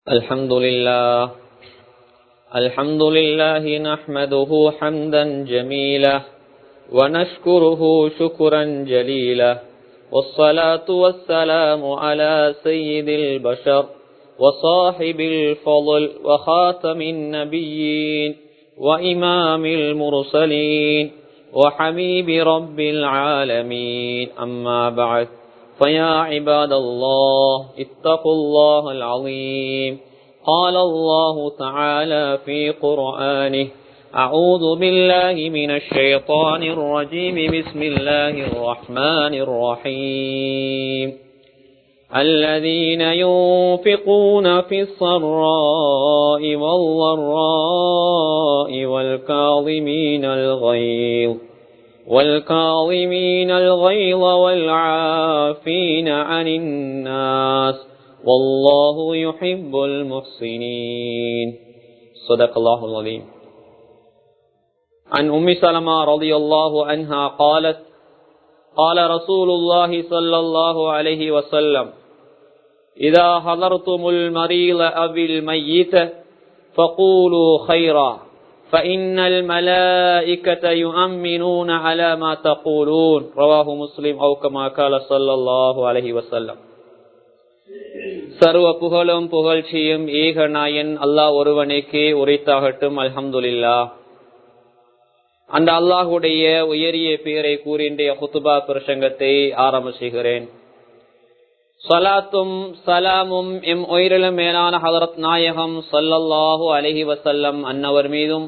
الحمد لله الحمد لله نحمده حمدا جميلا ونشكره شكرا جليلا والصلاة والسلام على سيد البشر وصاحب الفضل وخاتم النبيين وإمام المرسلين وحبيب رب العالمين أما بعد فيا عباد الله اتقوا الله العظيم قال الله تعالى في قرآنه أعوذ بالله من الشيطان الرجيم بسم الله الرحمن الرحيم الذين ينفقون في الصراء والضراء والكاظمين الغيظ والكاظمين الغيظ والعافين عن الناس والله يحب المحسنين صدق الله العظيم عن أم سلمة رضي الله عنها قالت قال رسول الله صلى الله عليه وسلم إذا حضرتم المريض أو الميت فقولوا خيرا فإن الملائكة يؤمنون على ما تقولون رواه مسلم أو كما قال صلى الله عليه وسلم சர்வ புகழும் புகழ்ச்சியும் ஏக நாயன் அல்லாஹ் ஒருவனுக்கே உரைத்தாகட்டும் அல்ஹம்துலில்லா அந்த அல்லாஹுடைய உயரிய பெயரை கூறி இன்றைய குத்துபா பிரசங்கத்தை ஆரம்ப செய்கிறேன் சலாத்தும் சலாமும் எம் உயிரிலும் மேலான ஹதரத் நாயகம் சல்லல்லாஹு அலஹி வசல்லம் அன்னவர் மீதும்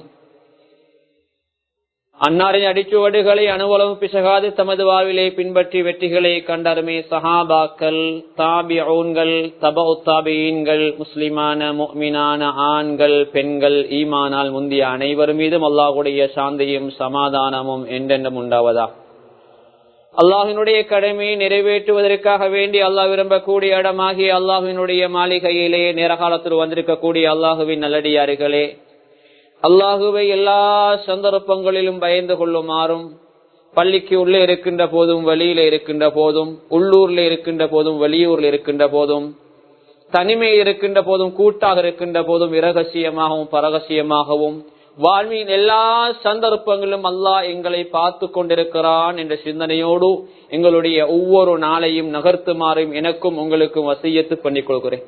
அன்னாரின் அடிச்சுவடுகளை அனுவலம் பிசகாது தமது வாழ்விலை பின்பற்றி வெற்றிகளை கண்டருமே சஹாபாக்கள் தாபிஊன்கள் தப தாபியீன்கள் முஸ்லிமான முக்மினான ஆண்கள் பெண்கள் ஈமானால் முந்திய அனைவர் மீதும் அல்லாஹுடைய சாந்தியும் சமாதானமும் என்றென்றும் உண்டாவதா அல்லாஹினுடைய கடமையை நிறைவேற்றுவதற்காக வேண்டி அல்லாஹ் விரும்பக்கூடிய இடமாகி அல்லாஹினுடைய மாளிகையிலே நேரகாலத்தில் வந்திருக்கக்கூடிய அல்லாஹுவின் நல்லடியார்களே அல்லாஹுவை எல்லா சந்தர்ப்பங்களிலும் பயந்து கொள்ளுமாறும் பள்ளிக்கு உள்ளே இருக்கின்ற போதும் வெளியில இருக்கின்ற போதும் உள்ளூர்ல இருக்கின்ற போதும் வெளியூர்ல இருக்கின்ற போதும் தனிமையில் இருக்கின்ற போதும் கூட்டாக இருக்கின்ற போதும் இரகசியமாகவும் பரகசியமாகவும் வாழ்வின் எல்லா சந்தர்ப்பங்களிலும் அல்லாஹ் எங்களை பார்த்து கொண்டிருக்கிறான் என்ற சிந்தனையோடு எங்களுடைய ஒவ்வொரு நாளையும் நகர்த்துமாறும் எனக்கும் உங்களுக்கும் வசியத்து பண்ணிக் கொள்கிறேன்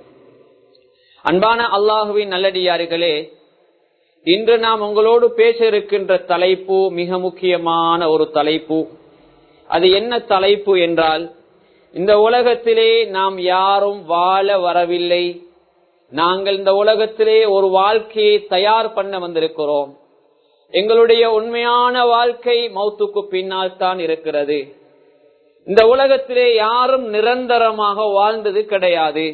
அன்பான அல்லாஹுவின் நல்லடியார்களே இன்று நாம் உங்களோடு பேச இருக்கின்ற தலைப்பு மிக முக்கியமான ஒரு தலைப்பு அது என்ன தலைப்பு என்றால் இந்த உலகத்திலே நாம் யாரும் வாழ வரவில்லை நாங்கள் இந்த உலகத்திலே ஒரு வாழ்க்கையை தயார் பண்ண வந்திருக்கிறோம் எங்களுடைய உண்மையான வாழ்க்கை மௌத்துக்கு பின்னால் தான் இருக்கிறது இந்த உலகத்திலே யாரும் நிரந்தரமாக வாழ்ந்தது கிடையாது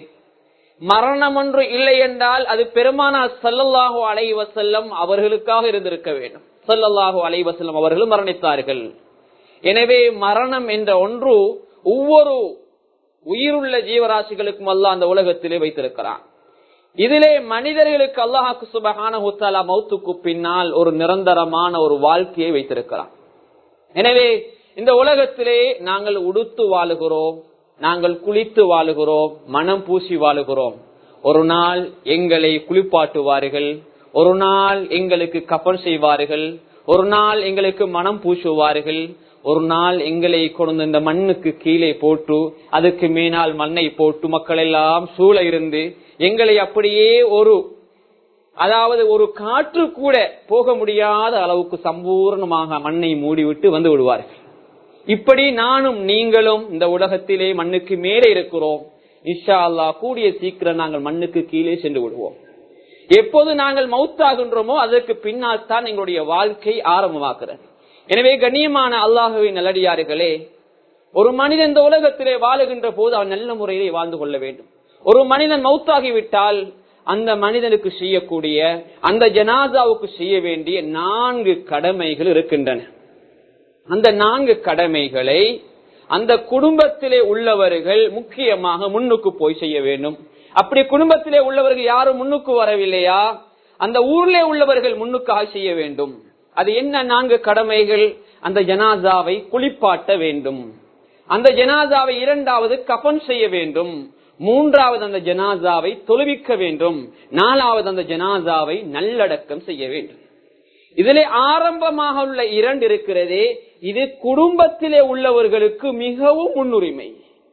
மரணம் ஒன்று இல்லை என்றால் அது பெருமானா சல்லல்லாஹு அலைவசல்லம் அவர்களுக்காக இருந்திருக்க வேண்டும் சல்லல்லாஹு அலைவசல்லம் அவர்களும் மரணித்தார்கள் எனவே மரணம் என்ற ஒன்று ஒவ்வொரு உயிருள்ள ஜீவராசிகளுக்கும் அல்ல அந்த உலகத்திலே வைத்திருக்கிறான் இதிலே மனிதர்களுக்கு அல்லாஹாக்கு சுபகான மௌத்துக்கு பின்னால் ஒரு நிரந்தரமான ஒரு வாழ்க்கையை வைத்திருக்கிறான் எனவே இந்த உலகத்திலே நாங்கள் உடுத்து வாழுகிறோம் நாங்கள் குளித்து வாழுகிறோம் மனம் பூசி வாழுகிறோம் ஒரு நாள் எங்களை குளிப்பாட்டுவார்கள் ஒரு நாள் எங்களுக்கு கப்பல் செய்வார்கள் ஒரு நாள் எங்களுக்கு மனம் பூசுவார்கள் ஒரு நாள் எங்களை கொண்டு இந்த மண்ணுக்கு கீழே போட்டு அதுக்கு மேனால் மண்ணை போட்டு மக்கள் எல்லாம் சூழ இருந்து எங்களை அப்படியே ஒரு அதாவது ஒரு காற்று கூட போக முடியாத அளவுக்கு சம்பூர்ணமாக மண்ணை மூடிவிட்டு வந்து விடுவார்கள் இப்படி நானும் நீங்களும் இந்த உலகத்திலே மண்ணுக்கு மேலே இருக்கிறோம் இஷா அல்லா கூடிய சீக்கிரம் நாங்கள் மண்ணுக்கு கீழே சென்று விடுவோம் எப்போது நாங்கள் மவுத்தாகின்றோமோ அதற்கு பின்னால் தான் எங்களுடைய வாழ்க்கை ஆரம்பமாகிறது எனவே கண்ணியமான அல்லாஹுவின் நல்லடியார்களே ஒரு மனிதன் இந்த உலகத்திலே வாழுகின்ற போது அவன் நல்ல முறையிலே வாழ்ந்து கொள்ள வேண்டும் ஒரு மனிதன் மவுத்தாகிவிட்டால் அந்த மனிதனுக்கு செய்யக்கூடிய அந்த ஜனாதாவுக்கு செய்ய வேண்டிய நான்கு கடமைகள் இருக்கின்றன அந்த நான்கு கடமைகளை அந்த குடும்பத்திலே உள்ளவர்கள் முக்கியமாக முன்னுக்கு போய் செய்ய வேண்டும் அப்படி குடும்பத்திலே உள்ளவர்கள் யாரும் முன்னுக்கு வரவில்லையா அந்த ஊர்ல உள்ளவர்கள் முன்னுக்காக செய்ய வேண்டும் அது என்ன நான்கு கடமைகள் அந்த ஜனாதாவை குளிப்பாட்ட வேண்டும் அந்த ஜனாதாவை இரண்டாவது கபன் செய்ய வேண்டும் மூன்றாவது அந்த ஜனாசாவை தொழுவிக்க வேண்டும் நாலாவது அந்த ஜனாசாவை நல்லடக்கம் செய்ய வேண்டும் இதிலே ஆரம்பமாக உள்ள இரண்டு இருக்கிறதே இது குடும்பத்திலே உள்ளவர்களுக்கு மிகவும் முன்னுரிமை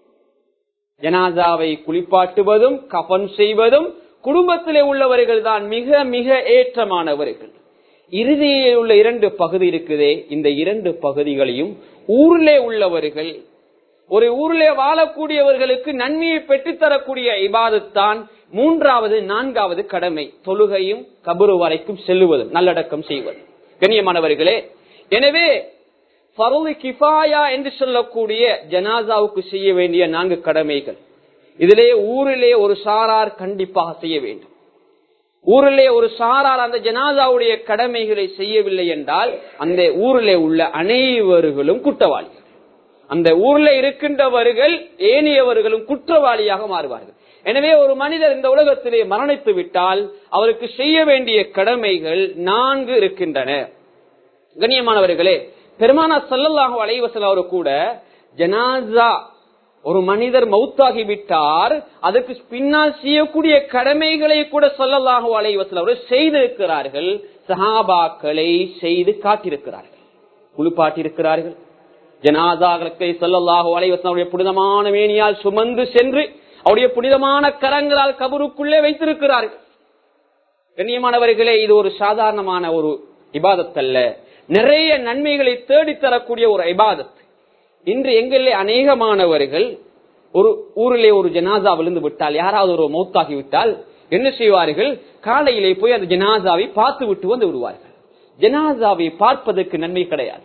ஜனாசாவை குளிப்பாட்டுவதும் கபன் செய்வதும் குடும்பத்திலே உள்ளவர்கள் தான் மிக மிக ஏற்றமானவர்கள் இறுதியில் உள்ள இரண்டு பகுதி இருக்குதே இந்த இரண்டு பகுதிகளையும் ஊரிலே உள்ளவர்கள் ஒரு ஊரிலே வாழக்கூடியவர்களுக்கு நன்மையை பெற்றுத்தரக்கூடிய இபாதத்தான் மூன்றாவது நான்காவது கடமை தொழுகையும் கபரு வரைக்கும் செல்லுவதும் நல்லடக்கம் செய்வது கண்ணியமானவர்களே எனவே பருளி கிஃபாயா என்று சொல்லக்கூடிய ஜனாசாவுக்கு செய்ய வேண்டிய நான்கு கடமைகள் இதிலே ஊரிலே ஒரு சாரார் கண்டிப்பாக செய்ய வேண்டும் ஊரிலே ஒரு சாரார் அந்த ஜனாதாவுடைய கடமைகளை செய்யவில்லை என்றால் அந்த ஊரிலே உள்ள அனைவர்களும் குற்றவாளிகள் அந்த ஊர்ல இருக்கின்றவர்கள் ஏனியவர்களும் குற்றவாளியாக மாறுவார்கள் எனவே ஒரு மனிதர் இந்த உலகத்திலே மரணித்து விட்டால் அவருக்கு செய்ய வேண்டிய கடமைகள் நான்கு இருக்கின்றன கண்ணியமானவர்களே பெருமானா சல்லல்லாஹு அலைவசல் அவரு கூட ஜனாசா ஒரு மனிதர் மௌத்தாகி விட்டார் அதுக்கு பின்னால் செய்யக்கூடிய கடமைகளை கூட சொல்லலாக அலைவசல் அவர் செய்திருக்கிறார்கள் சஹாபாக்களை செய்து காட்டியிருக்கிறார்கள் குளிப்பாட்டியிருக்கிறார்கள் ஜனாதாக்களை சொல்லலாக அலைவசனுடைய புனிதமான மேனியால் சுமந்து சென்று அவருடைய புனிதமான கரங்களால் கபருக்குள்ளே வைத்திருக்கிறார்கள் கண்ணியமானவர்களே இது ஒரு சாதாரணமான ஒரு இபாதத் அல்ல நிறைய நன்மைகளை தேடித்தரக்கூடிய ஒரு இபாதத் இன்று எங்களிலே அநேகமானவர்கள் ஒரு ஊரிலே ஒரு ஜனாசா விழுந்து விட்டால் யாராவது ஒரு மௌத்தாகி விட்டால் என்ன செய்வார்கள் காலையிலே போய் அந்த ஜனாசாவை பார்த்து விட்டு வந்து விடுவார்கள் ஜனாசாவை பார்ப்பதற்கு நன்மை கிடையாது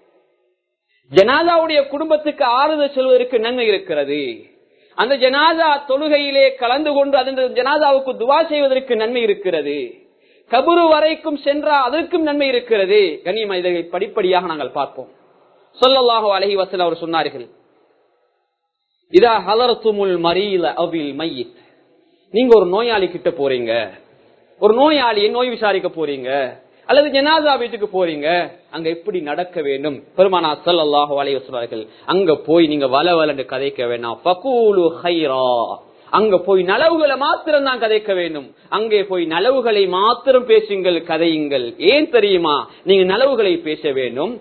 ஜனாதாவுடைய குடும்பத்துக்கு ஆறுதல் சொல்வதற்கு நன்மை இருக்கிறது அந்த ஜனாதா தொழுகையிலே கலந்து கொண்டு அந்த ஜனாதாவுக்கு துவா செய்வதற்கு நன்மை இருக்கிறது கபுரு வரைக்கும் சென்றால் அதற்கும் நன்மை இருக்கிறது கனியமா இதை படிப்படியாக நாங்கள் பார்ப்போம் சொல்லல்லாஹோ அலஹி வசல் அவர் சொன்னார்கள் இதா ஹலர்த்துமுல் மரீல அவில் மையித் நீங்க ஒரு நோயாளி கிட்ட போறீங்க ஒரு நோயாளியை நோய் விசாரிக்க போறீங்க அல்லது ஜனாதா வீட்டுக்கு போறீங்க அங்க எப்படி நடக்க வேண்டும் பெருமானா சல்லாஹோ அலைய சொல்வார்கள் அங்க போய் நீங்க வள வளன்னு கதைக்க வேண்டாம் பகூலு ஹைரா அங்க போய் நலவுகளை மாத்திரம் தான் கதைக்க வேண்டும் அங்கே போய் நலவுகளை மாத்திரம் பேசுங்கள் கதையுங்கள் ஏன் தெரியுமா நீங்க நலவுகளை பேச வேண்டும்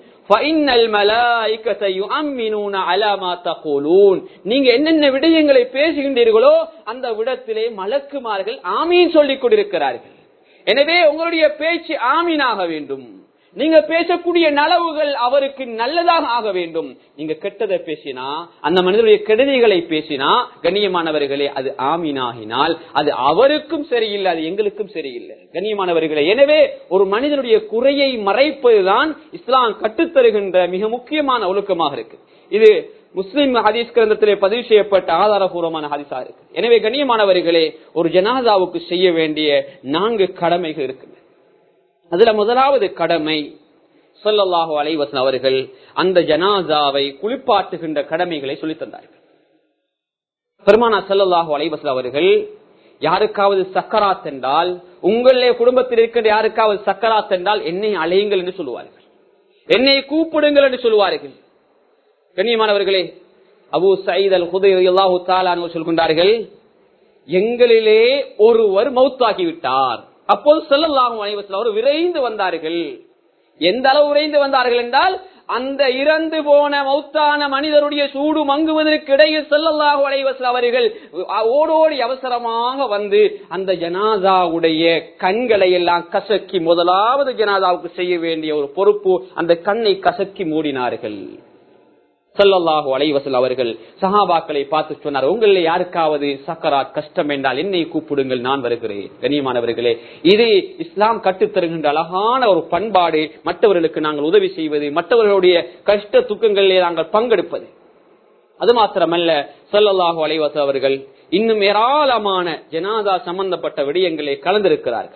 நீங்க என்னென்ன விடயங்களை பேசுகின்றீர்களோ அந்த விடத்திலே மலக்குமார்கள் ஆமீன் சொல்லிக் கொண்டிருக்கிறார்கள் எனவே உங்களுடைய பேச்சு ஆமீனாக வேண்டும் நீங்க பேசக்கூடிய நலவுகள் அவருக்கு நல்லதாக ஆக வேண்டும் நீங்க கெட்டதை பேசினா அந்த மனிதனுடைய கெடுதிகளை பேசினா கண்ணியமானவர்களே அது ஆமீனாகினால் அது அவருக்கும் சரியில்லை அது எங்களுக்கும் சரியில்லை கண்ணியமானவர்களே எனவே ஒரு மனிதனுடைய குறையை மறைப்பதுதான் இஸ்லாம் கட்டுத்தருகின்ற மிக முக்கியமான ஒழுக்கமாக இருக்கு இது முஸ்லிம் ஹதீஸ் கிரந்தத்திலே பதிவு செய்யப்பட்ட ஆதாரபூர்வமான ஹதீஸா இருக்கு எனவே கண்ணியமானவர்களே ஒரு ஜனாதாவுக்கு செய்ய வேண்டிய நான்கு கடமைகள் இருக்கு அதுல முதலாவது கடமை சொல்லல்லாஹு அலைவசன் அவர்கள் அந்த ஜனாசாவை குளிப்பாட்டுகின்ற கடமைகளை சொல்லி தந்தார்கள் பெருமானா சல்லல்லாஹு அலைவசன் அவர்கள் யாருக்காவது சக்கராத் என்றால் உங்களே குடும்பத்தில் இருக்கின்ற யாருக்காவது சக்கராத் என்றால் என்னை அலையுங்கள் என்று சொல்லுவார்கள் என்னை கூப்பிடுங்கள் என்று சொல்லுவார்கள் கண்ணியமானவர்களே அபு சயீத் அல் ஹுதையல்லாஹு தாலான் சொல்கின்றார்கள் எங்களிலே ஒருவர் மௌத்தாகிவிட்டார் அப்போது செல்லல்லாகும் அனைவசல் அவர் விரைந்து வந்தார்கள் எந்த அளவு விரைந்து வந்தார்கள் என்றால் அந்த இறந்து போன மௌத்தான மனிதருடைய சூடு மங்குவதற்கு இடையில் செல்லல்லாஹு அலைவசல் அவர்கள் ஓடோடி அவசரமாக வந்து அந்த ஜனாதாவுடைய கண்களை எல்லாம் கசக்கி முதலாவது ஜனாதாவுக்கு செய்ய வேண்டிய ஒரு பொறுப்பு அந்த கண்ணை கசக்கி மூடினார்கள் சல்லல்லாஹு அலைவசல் அவர்கள் சஹாபாக்களை பார்த்து சொன்னார் உங்களில் யாருக்காவது சக்கராத் கஷ்டம் என்றால் என்னை கூப்பிடுங்கள் நான் வருகிறேன் கண்ணியமானவர்களே இது இஸ்லாம் கட்டுத்தருகின்ற அழகான ஒரு பண்பாடு மற்றவர்களுக்கு நாங்கள் உதவி செய்வது மற்றவர்களுடைய கஷ்ட துக்கங்களிலே நாங்கள் பங்கெடுப்பது அது மாத்திரமல்ல சல்லல்லாஹு அலைவசல் அவர்கள் இன்னும் ஏராளமான ஜனாதா சம்பந்தப்பட்ட விடயங்களை கலந்திருக்கிறார்கள்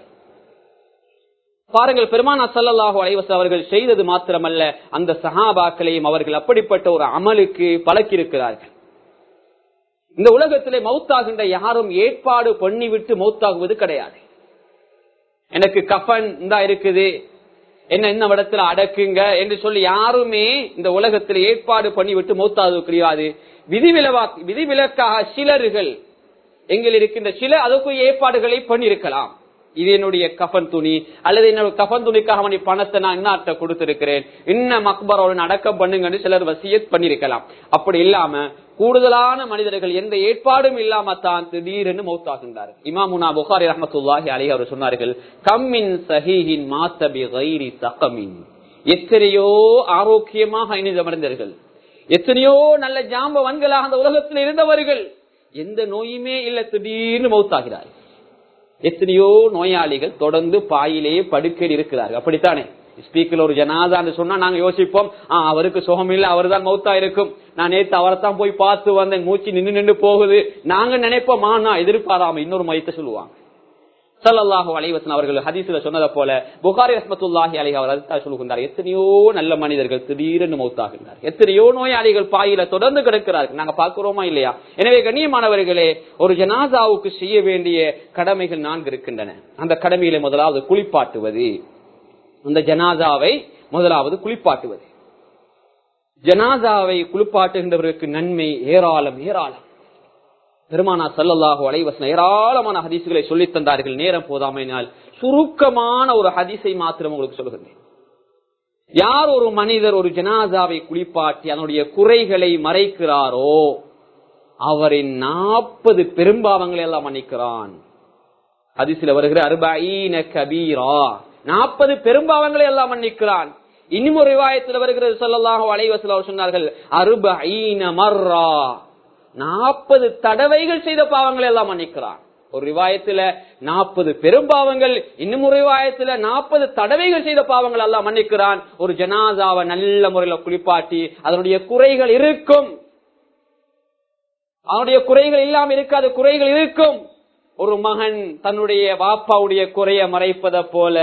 பாருங்கள் பெருமானா சல்லல்லாஹு அலைவச அவர்கள் செய்தது மாத்திரமல்ல அந்த சஹாபாக்களையும் அவர்கள் அப்படிப்பட்ட ஒரு அமலுக்கு பழக்கியிருக்கிறார்கள் இந்த உலகத்திலே மௌத்தாகின்ற யாரும் ஏற்பாடு பண்ணிவிட்டு மௌத்தாகுவது கிடையாது எனக்கு கஃபன் இந்தா இருக்குது என்ன இந்த இடத்துல அடக்குங்க என்று சொல்லி யாருமே இந்த உலகத்தில் ஏற்பாடு பண்ணிவிட்டு மௌத்தாது கிடையாது விதிவிலவா விதிவிலக்காக சிலர்கள் எங்கள் இருக்கின்ற சில அதற்கு ஏற்பாடுகளை பண்ணிருக்கலாம் இது என்னுடைய கஃன் துணி அல்லது என்னோட கஃன் துணிக்காக வேண்டிய பணத்தை நான் இன்னார்ட்ட கொடுத்திருக்கிறேன் இன்னும் அக்பரோட அடக்கம் பண்ணுங்கன்னு சிலர் வசியத் பண்ணிருக்கலாம் அப்படி இல்லாம கூடுதலான மனிதர்கள் எந்த ஏற்பாடும் இல்லாம தான் திடீரென்று மௌத்தாகின்றார் இமாமுனா புகாரி ரஹமத்துல்லாஹி அலி அவர் சொன்னார்கள் கம்மின் சஹீஹின் மாத்தபி கைரி சகமின் எத்தனையோ ஆரோக்கியமாக இணைந்த மனிதர்கள் எத்தனையோ நல்ல ஜாம்பவன்களாக அந்த உலகத்தில் இருந்தவர்கள் எந்த நோயுமே இல்ல திடீர்னு மௌத்தாகிறார் எத்தனையோ நோயாளிகள் தொடர்ந்து பாயிலேயே படுக்கையில் இருக்கிறார்கள் அப்படித்தானே ஸ்பீக்கர் ஒரு ஜனாதான்னு சொன்னா நாங்க யோசிப்போம் ஆ, அவருக்கு சுகம் இல்ல அவர் தான் மௌத்தா இருக்கும் நான் நேத்து அவரை தான் போய் பார்த்து வந்தேன் மூச்சு நின்று நின்று போகுது நாங்க நினைப்போம் ஆனா எதிர்பாராம இன்னொரு மையத்தை சொல்லுவாங்க சல்லல்லாஹு அலைவசன் அவர்கள் ஹதீஸ்ல சொன்னதை போல புகாரி ரஹமத்துல்லாஹி அலைஹி அவர் அதுதான் சொல்லுகின்றார் எத்தனையோ நல்ல மனிதர்கள் திடீரென்று மௌத்தாகின்றார் எத்தனையோ நோயாளிகள் பாயில தொடர்ந்து கிடக்கிறார்கள் நாங்க பார்க்கிறோமா இல்லையா எனவே கண்ணியமானவர்களே ஒரு ஜனாசாவுக்கு செய்ய வேண்டிய கடமைகள் நான்கு இருக்கின்றன அந்த கடமையில முதலாவது குளிப்பாட்டுவது அந்த ஜனாசாவை முதலாவது குளிப்பாட்டுவது ஜனாசாவை குளிப்பாட்டுகின்றவருக்கு நன்மை ஏராளம் ஏராளம் பெருமானா சல்லல்லாஹு அலைவசன ஏராளமான ஹதீசுகளை சொல்லித் தந்தார்கள் நேரம் போதாமையினால் சுருக்கமான ஒரு ஹதீஸை மாத்திரம் உங்களுக்கு சொல்லுகிறேன் யார் ஒரு மனிதர் ஒரு ஜனாசாவை குளிப்பாட்டி அதனுடைய குறைகளை மறைக்கிறாரோ அவரின் நாற்பது பெரும்பாவங்களை எல்லாம் மன்னிக்கிறான் ஹதீஸில் வருகிற அருபாயின கபீரா நாற்பது பெரும்பாவங்களை எல்லாம் மன்னிக்கிறான் இன்னும் ஒரு ரிவாயத்தில் வருகிறது சொல்லலாக அலைவசல் அவர் சொன்னார்கள் அருபீன மர்ரா நாற்பது தடவைகள் செய்த பாவங்களை எல்லாம் மன்னிக்கிறான் ஒரு ரிவாயத்துல நாற்பது பெரும்பாவங்கள் இன்னும் ஒரு ரிவாயத்துல நாற்பது தடவைகள் செய்த பாவங்கள் எல்லாம் மன்னிக்கிறான் ஒரு ஜனாதாவை நல்ல முறையில குளிப்பாட்டி அதனுடைய குறைகள் இருக்கும் அவனுடைய குறைகள் இல்லாம இருக்காத குறைகள் இருக்கும் ஒரு மகன் தன்னுடைய வாப்பாவுடைய குறைய மறைப்பதை போல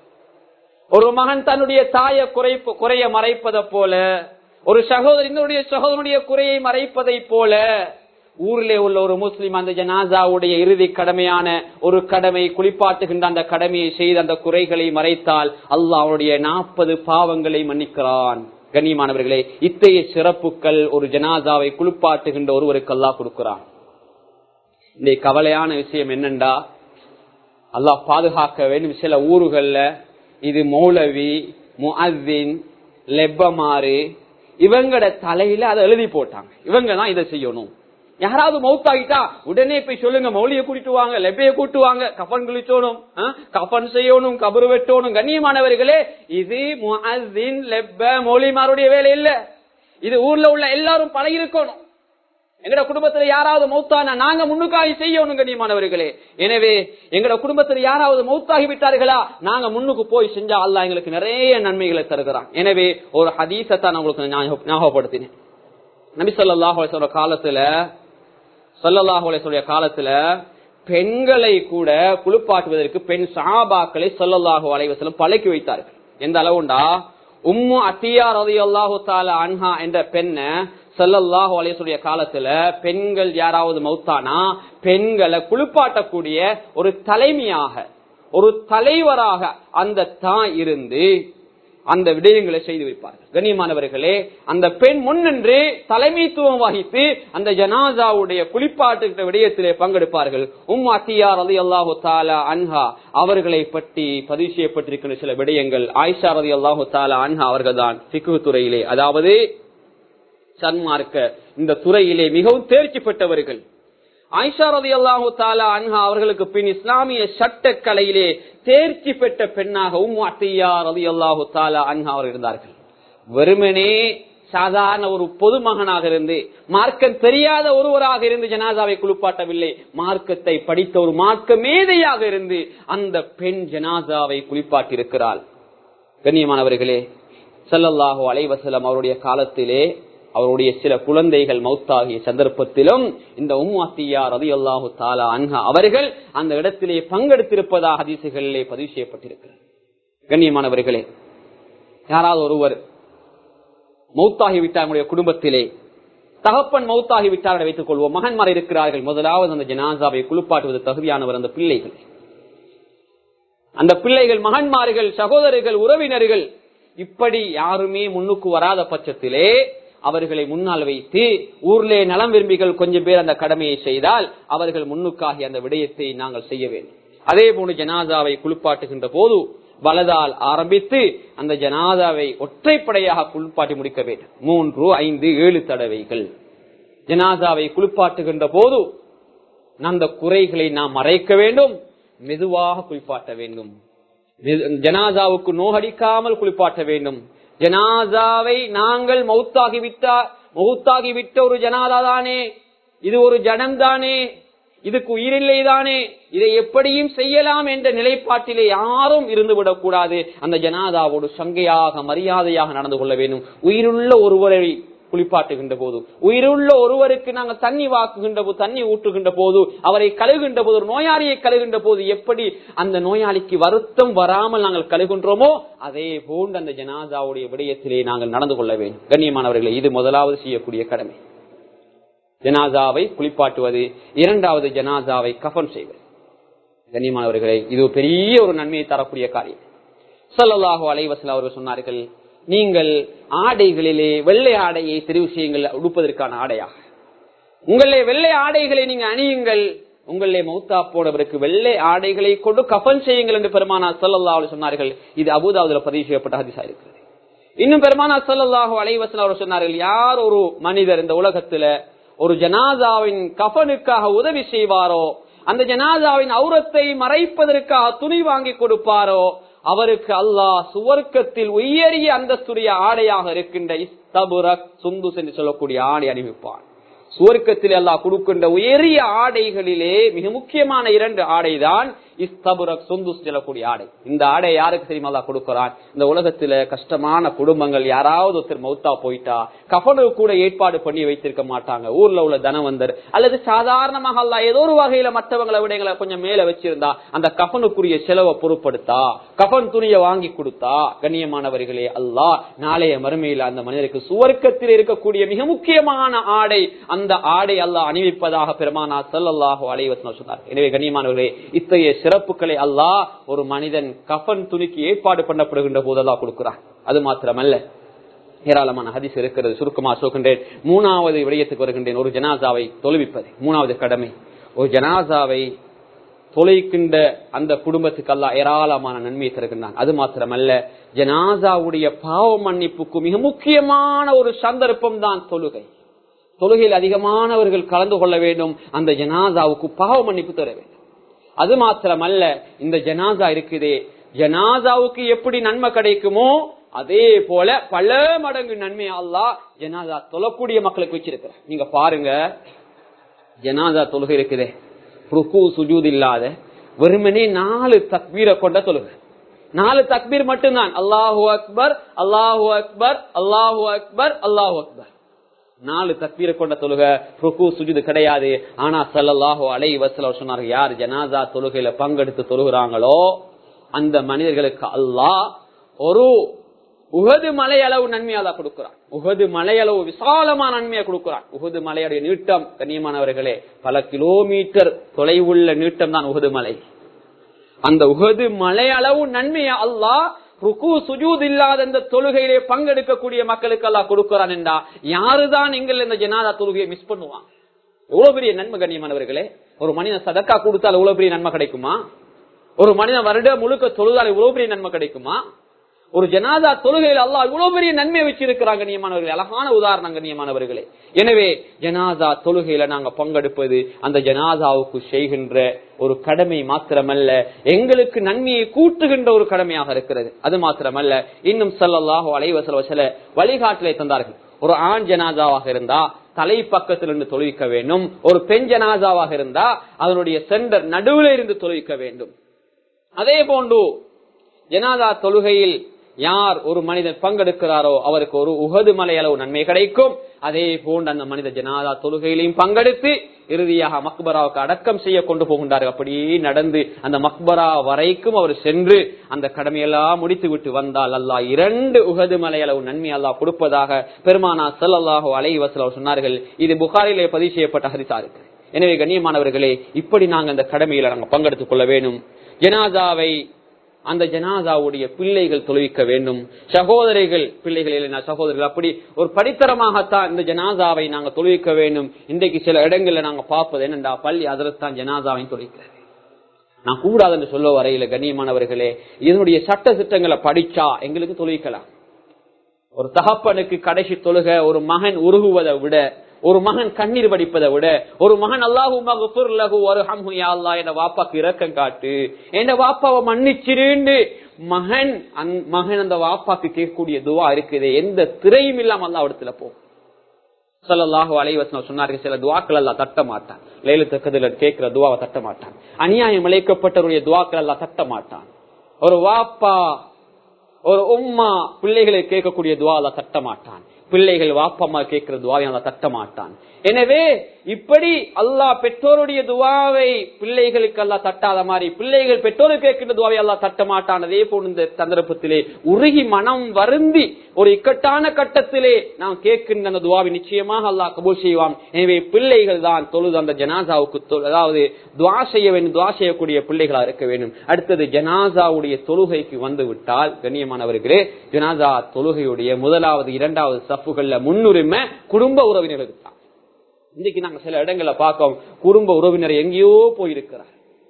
ஒரு மகன் தன்னுடைய தாய குறை குறைய மறைப்பதை போல ஒரு சகோதரனுடைய சகோதரனுடைய குறையை மறைப்பதை போல ஊரிலே உள்ள ஒரு முஸ்லிம் அந்த ஜனாசாவுடைய இறுதி கடமையான ஒரு கடமை குளிப்பாட்டுகின்ற அந்த கடமையை செய்து அந்த குறைகளை மறைத்தால் அல்லாஹ் அவனுடைய நாற்பது பாவங்களை மன்னிக்கிறான் கண்ணியமானவர்களே இத்தகைய சிறப்புகள் ஒரு ஜனாசாவை குளிப்பாட்டுகின்ற ஒருவருக்கு அல்லாஹ் கொடுக்கிறான் இந்த கவலையான விஷயம் என்னண்டா அல்லாஹ் பாதுகாக்க வேண்டும் சில ஊர்கள்ல இது மௌலவி முஅத்தின் லெப்பமாறு இவங்கட தலையில அதை எழுதி போட்டாங்க இவங்க தான் இதை செய்யணும் யாராவது மௌத்தாகிட்டா உடனே போய் சொல்லுங்க மௌலிய கூட்டிட்டு வாங்க லெப்பைய கூட்டு வாங்க கஃபன் குளிச்சோணும் கஃபன் செய்யணும் கபரு வெட்டணும் கண்ணியமானவர்களே இது முஅத்தின் லெப்ப மௌலிமாருடைய வேலை இல்ல இது ஊர்ல உள்ள எல்லாரும் பழகிருக்கணும் எங்கட குடும்பத்துல யாராவது மௌத்தானா நாங்க முன்னுக்காகி செய்யணும் கண்ணியமானவர்களே எனவே எங்கட குடும்பத்துல யாராவது மௌத்தாகி விட்டார்களா நாங்க முன்னுக்கு போய் செஞ்சா அல்லா எங்களுக்கு நிறைய நன்மைகளை தருகிறான் எனவே ஒரு ஹதீசத்தான் உங்களுக்கு ஞாபகப்படுத்தினேன் நபி சொல்லாஹ் சொல்ற காலத்துல சொல்லல்லாஹ் சொல்ற காலத்துல பெண்களை கூட குளிப்பாட்டுவதற்கு பெண் சாபாக்களை சொல்லல்லாஹு அலைவசலம் பழக்கி வைத்தார்கள் எந்த அளவுண்டா உம்மு அத்தியா ரதி அல்லாஹு தால அன்ஹா என்ற பெண்ண சல்லல்லாஹு அலைய காலத்துல பெண்கள் யாராவது மௌத்தானா பெண்களை குளிப்பாட்டக்கூடிய ஒரு தலைமையாக ஒரு தலைவராக அந்த தான் இருந்து அந்த விடயங்களை செய்து வைப்பார்கள் கண்ணியமானவர்களே அந்த பெண் முன்னின்று தலைமைத்துவம் வகித்து அந்த ஜனாசாவுடைய குளிப்பாட்டு விடயத்திலே பங்கெடுப்பார்கள் உம் அத்தியார் அலி அல்லாஹு தாலா அன்ஹா அவர்களை பற்றி பதிவு செய்யப்பட்டிருக்கின்ற சில விடயங்கள் ஆயிஷா ரதி அல்லாஹு தாலா அன்ஹா அவர்கள் தான் சிக்கு துறையிலே அதாவது சன்மார்க்க இந்த துறையிலே மிகவும் தேர்ச்சி பெற்றவர்கள் ஆயிஷா ரதி அல்லாஹு தாலா அன்ஹா அவர்களுக்கு பின் இஸ்லாமிய சட்ட கலையிலே தேர்ச்சி பெற்ற பெண்ணாக உம் அத்தையா ரதி அல்லாஹு தாலா அன்ஹா அவர் இருந்தார்கள் வெறுமனே சாதாரண ஒரு பொதுமகனாக இருந்து மார்க்கம் தெரியாத ஒருவராக இருந்து ஜனாதாவை குளிப்பாட்டவில்லை மார்க்கத்தை படித்த ஒரு மார்க்க மேதையாக இருந்து அந்த பெண் ஜனாதாவை குளிப்பாட்டி இருக்கிறாள் கண்ணியமானவர்களே சல்லல்லாஹு அலைவசலம் அவருடைய காலத்திலே அவருடைய சில குழந்தைகள் மௌத்தாகிய சந்தர்ப்பத்திலும் இந்த உம்மாத்தியா ரதி அல்லாஹு தாலா அன்ஹா அவர்கள் அந்த இடத்திலே பங்கெடுத்திருப்பதாக ஹதீசுகளிலே பதிவு செய்யப்பட்டிருக்கிறார் கண்ணியமானவர்களே யாராவது ஒருவர் மௌத்தாகிவிட்டார் நம்முடைய குடும்பத்திலே தகப்பன் மௌத்தாகி விட்டார் வைத்துக் கொள்வோம் மகன்மார் இருக்கிறார்கள் முதலாவது அந்த ஜனாசாவை குளிப்பாட்டுவது தகுதியானவர் அந்த பிள்ளைகள் அந்த பிள்ளைகள் மகன்மார்கள் சகோதரர்கள் உறவினர்கள் இப்படி யாருமே முன்னுக்கு வராத பட்சத்திலே அவர்களை முன்னால் வைத்து ஊர்லே நலம் விரும்பிகள் கொஞ்சம் பேர் அந்த கடமையை செய்தால் அவர்கள் முன்னுக்காகி அந்த விடயத்தை நாங்கள் செய்ய வேண்டும் அதே போன்று ஜனாதாவை குளிப்பாட்டுகின்ற போது வலதால் ஆரம்பித்து அந்த ஜனாதாவை ஒற்றைப்படையாக குளிப்பாட்டி முடிக்க வேண்டும் மூன்று ஐந்து ஏழு தடவைகள் ஜனாதாவை குளிப்பாட்டுகின்ற போது அந்த குறைகளை நாம் மறைக்க வேண்டும் மெதுவாக குளிப்பாட்ட வேண்டும் ஜனாதாவுக்கு நோகடிக்காமல் குளிப்பாட்ட வேண்டும் ஜனாதாவை நாங்கள் மௌத்தாகிவிட்டா மௌத்தாகிவிட்ட ஒரு ஜனாதா தானே இது ஒரு ஜனம் தானே இதுக்கு உயிரில்லை தானே இதை எப்படியும் செய்யலாம் என்ற நிலைப்பாட்டிலே யாரும் இருந்துவிடக் கூடாது அந்த ஜனாதாவோடு சங்கையாக மரியாதையாக நடந்து கொள்ள வேண்டும் உயிருள்ள ஒருவரை குளிப்பாட்டுகின்ற போது உயிருள்ள ஒருவருக்கு நாங்கள் தண்ணி வாக்குகின்ற போது தண்ணி ஊற்றுகின்ற போது அவரை கழுகின்ற போது ஒரு நோயாளியை கழுகின்ற போது எப்படி அந்த நோயாளிக்கு வருத்தம் வராமல் நாங்கள் கழுகின்றோமோ அதே போன்று அந்த ஜனாதாவுடைய விடயத்திலே நாங்கள் நடந்து கொள்ள வேண்டும் கண்ணியமானவர்களே இது முதலாவது செய்யக்கூடிய கடமை ஜனாதாவை குளிப்பாட்டுவது இரண்டாவது ஜனாதாவை கஃபன் செய்வது கண்ணியமானவர்களே இது பெரிய ஒரு நன்மையை தரக்கூடிய காரியம் சல்லாஹூ அலைவசல் அவர்கள் சொன்னார்கள் நீங்கள் ஆடைகளிலே வெள்ளை ஆடையை தெரிவு செய்யுங்கள் உடுப்பதற்கான ஆடையாக உங்களே வெள்ளை ஆடைகளை நீங்க அணியுங்கள் உங்களே மௌத்தா போனவருக்கு வெள்ளை ஆடைகளை கொண்டு கஃபன் செய்யுங்கள் என்று பெருமானா சல்லல்லா சொன்னார்கள் இது அபுதாபுல பதிவு செய்யப்பட்ட ஹதிசா இருக்கிறது இன்னும் பெருமானா சல்லல்லாஹு அலைவசல் அவர் சொன்னார்கள் யார் ஒரு மனிதர் இந்த உலகத்துல ஒரு ஜனாதாவின் கஃபனுக்காக உதவி செய்வாரோ அந்த ஜனாதாவின் அவுரத்தை மறைப்பதற்காக துணி வாங்கி கொடுப்பாரோ அவருக்கு அல்லாஹ் சுவர்க்கத்தில் உயரிய அந்தஸ்துடைய ஆடையாக இருக்கின்ற இஸ்தபுரக் சுந்துஸ் என்று சொல்லக்கூடிய ஆடை அணிவிப்பான் சுவர்க்கத்தில் அல்லாஹ் கொடுக்கின்ற உயரிய ஆடைகளிலே மிக முக்கியமான இரண்டு ஆடைதான் இஸ்தபுரக் சுந்துஸ் சொல்லக்கூடிய ஆடை இந்த ஆடை யாருக்கு தெரியுமா அல்லாஹ் கொடுக்கிறான் இந்த உலகத்துல கஷ்டமான குடும்பங்கள் யாராவது ஒருத்தர் மௌத்தா போயிட்டா கஃபனு கூட ஏற்பாடு பண்ணி வைத்திருக்க மாட்டாங்க ஊர்ல உள்ள தனவந்தர் அல்லது சாதாரணமாக அல்ல ஏதோ ஒரு வகையில மற்றவங்களை விடைகளை கொஞ்சம் மேல வச்சிருந்தா அந்த கஃபனுக்குரிய செலவை பொருட்படுத்தா கஃபன் துணியை வாங்கி கொடுத்தா கண்ணியமானவர்களே அல்லாஹ் நாளைய மறுமையில் அந்த மனிதருக்கு சுவர்க்கத்தில் இருக்கக்கூடிய மிக முக்கியமான ஆடை அந்த ஆடை அல்லாஹ் அணிவிப்பதாக பெருமானா சல்லாஹூ அலைவசனம் சொன்னார் எனவே கண்ணியமானவர்களே இத்தகைய சிறப்புகளை அல்லாஹ் ஒரு மனிதன் கஃபன் துணிக்கு ஏற்பாடு பண்ணப்படுகின்ற போதெல்லாம் கொடுக்கிறான் அது மாத்திரமல்ல ஏராளமான ஹதிஸ் இருக்கிறது சுருக்கமா சொல்கின்றேன் மூணாவது விடயத்துக்கு வருகின்றேன் ஒரு ஜனாசாவை தொழுவிப்பது மூணாவது கடமை ஒரு ஜனாசாவை தொலைக்கின்ற அந்த குடும்பத்துக்கு அல்ல ஏராளமான நன்மையை தருகின்றான் அது மாத்திரமல்ல ஜனாசாவுடைய பாவ மன்னிப்புக்கு மிக முக்கியமான ஒரு சந்தர்ப்பம் தான் தொழுகை தொழுகையில் அதிகமானவர்கள் கலந்து கொள்ள வேண்டும் அந்த ஜனாசாவுக்கு பாவ மன்னிப்பு தர வேண்டும் அது மாத்திரமல்ல இந்த ஜனாசா இருக்குதே ஜனாசாவுக்கு எப்படி நன்மை கிடைக்குமோ அதே போல பல மடங்கு நன்மை அல்லா ஜனாதா தொழக்கூடிய மக்களுக்கு வச்சிருக்கிற நீங்க பாருங்க ஜனாதா தொழுகை இருக்குதே ருக்கு சுஜூத் இல்லாத வெறுமனே நாலு தக்பீரை கொண்ட தொழுகை நாலு தக்பீர் மட்டும்தான் அல்லாஹூ அக்பர் அல்லாஹூ அக்பர் அல்லாஹூ அக்பர் அல்லாஹூ அக்பர் நாலு தக்பீரை கொண்ட தொழுக ருக்கு சுஜுது கிடையாது ஆனா சல்லாஹோ அலை வசல சொன்னார் யார் ஜனாதா தொழுகையில பங்கெடுத்து தொழுகிறாங்களோ அந்த மனிதர்களுக்கு அல்லாஹ் ஒரு உகது மலை அளவு நன்மையாதான் கொடுக்கிறான் உகது மலை அளவு விசாலமான நன்மையை கொடுக்கிறான் உகது மலையுடைய நீட்டம் கண்ணியமானவர்களே பல கிலோமீட்டர் தொலைவுள்ள நீட்டம் தான் உகது மலை அந்த உகது மலை அளவு நன்மையை அல்லாஹ் ருக்கு சுஜூத் இல்லாத இந்த தொழுகையிலே பங்கெடுக்கக்கூடிய மக்களுக்கு எல்லாம் கொடுக்கிறான் என்றா யாருதான் எங்கள் இந்த ஜனாதா தொழுகையை மிஸ் பண்ணுவான் எவ்வளவு பெரிய நன்மை கண்ணியமானவர்களே ஒரு மனிதன் சதக்கா கொடுத்தால் எவ்வளவு பெரிய நன்மை கிடைக்குமா ஒரு மனிதன் வருட முழுக்க தொழுதால் எவ்வளவு பெரிய நன்மை கிடைக்குமா ஒரு ஜனாதா தொழுகையில் அல்லாஹ் இவ்வளவு பெரிய நன்மை வச்சிருக்கிறாங்க கண்ணியமானவர்களே அழகான உதாரணம் கண்ணியமானவர்களே எனவே ஜனாதா தொழுகையில நாங்க பங்கெடுப்பது அந்த ஜனாதாவுக்கு செய்கின்ற ஒரு கடமை மாத்திரமல்ல எங்களுக்கு நன்மையை கூட்டுகின்ற ஒரு கடமையாக இருக்கிறது அது மாத்திரமல்ல இன்னும் சல்லல்லாஹு அலைவசல வசல வழிகாட்டிலே தந்தார்கள் ஒரு ஆண் ஜனாதாவாக இருந்தா தலை பக்கத்திலிருந்து தொழுவிக்க வேண்டும் ஒரு பெண் ஜனாதாவாக இருந்தா அதனுடைய சென்டர் நடுவில் இருந்து தொழுவிக்க வேண்டும் அதே போன்று ஜனாதா தொழுகையில் யார் ஒரு மனிதன் பங்கெடுக்கிறாரோ அவருக்கு ஒரு உகது மலை அளவு நன்மை கிடைக்கும் அதே போன்று அந்த மனித ஜனாதா தொழுகையிலையும் பங்கெடுத்து இறுதியாக மக்பராவுக்கு அடக்கம் செய்ய கொண்டு போகின்றார்கள் அப்படியே நடந்து அந்த மக்பரா வரைக்கும் அவர் சென்று அந்த கடமையெல்லாம் முடித்து விட்டு வந்தால் அல்லாஹ் இரண்டு உகது மலை அளவு நன்மை அல்லாஹ் கொடுப்பதாக பெருமானா சல்லாஹோ அலை வசல சொன்னார்கள் இது புகாரிலே பதிவு செய்யப்பட்ட ஹரிசா இருக்கு எனவே கண்ணியமானவர்களே இப்படி நாங்கள் அந்த கடமையில நாங்கள் பங்கெடுத்துக் கொள்ள வேண்டும் ஜனாதாவை அந்த ஜனாதாவுடைய பிள்ளைகள் தொழுவிக்க வேண்டும் சகோதரிகள் பிள்ளைகள் இல்லைனா சகோதரர்கள் அப்படி ஒரு படித்தரமாகத்தான் இந்த ஜனாதாவை நாங்க தொழுவிக்க வேண்டும் இன்றைக்கு சில இடங்கள்ல நாங்க பார்ப்பது என்னண்டா பள்ளி அதற்கான் ஜனாதாவை தொழிக்கிறது நான் கூடாதுன்னு சொல்ல வரையில கண்ணியமானவர்களே இதனுடைய சட்ட திட்டங்களை படிச்சா எங்களுக்கு தொழுவிக்கலாம் ஒரு தகப்பனுக்கு கடைசி தொழுக ஒரு மகன் உருகுவதை விட ஒரு மகன் கண்ணீர் வடிப்பதை விட ஒரு மகன் அல்லாஹு மகுலகு ஒரு ஹம்ஹு யா அல்லாஹ் என் வாப்பாக்கு இரக்கம் காட்டு என் வாப்பாவை மன்னிச்சிருன்னு மகன் அந்த மகன் அந்த வாப்பாக்கு கேட்கக்கூடிய துவா இருக்குது எந்த திரையும் இல்லாம அல்லா இடத்துல போ சல்லாஹு அலைவசனம் சொன்னார்கள் சில துவாக்கள் எல்லாம் தட்ட மாட்டான் லேலு தக்கதுல கேட்கிற துவாவை தட்ட மாட்டான் அநியாயம் இழைக்கப்பட்டவருடைய துவாக்கள் எல்லாம் தட்ட மாட்டான் ஒரு வாப்பா ஒரு உம்மா பிள்ளைகளை கேட்கக்கூடிய துவால தட்ட மாட்டான் பிள்ளைகள் வாப்பம்மா கேட்கிற துவாவை அல்லா தட்ட மாட்டான் எனவே இப்படி அல்லாஹ் பெற்றோருடைய துவாவை பிள்ளைகளுக்கு அல்லா தட்டாத மாதிரி பிள்ளைகள் பெற்றோருக்கு கேட்கிற துவாவை அல்லா தட்ட மாட்டான் அதே போல் இந்த சந்தர்ப்பத்திலே உருகி மனம் வருந்தி ஒரு இக்கட்டான கட்டத்திலே நாம் கேட்கின்ற அந்த துவாவை நிச்சயமாக அல்லாஹ் கபூல் செய்வான் எனவே பிள்ளைகள் தான் தொழுது அந்த ஜனாசாவுக்கு அதாவது துவா செய்ய வேண்டும் துவா செய்யக்கூடிய பிள்ளைகளா இருக்க வேண்டும் அடுத்தது ஜனாசாவுடைய தொழுகைக்கு வந்து விட்டால் கண்ணியமானவர்களே ஜனாசா தொழுகையுடைய முதலாவது இரண்டாவது சப்புகள்ல முன்னுரிமை குடும்ப உறவினர்களுக்கு தான் இன்னைக்கு நாங்க சில இடங்களை பார்க்கோம் குடும்ப உறவினர் எங்கேயோ போயிருக்கிறார்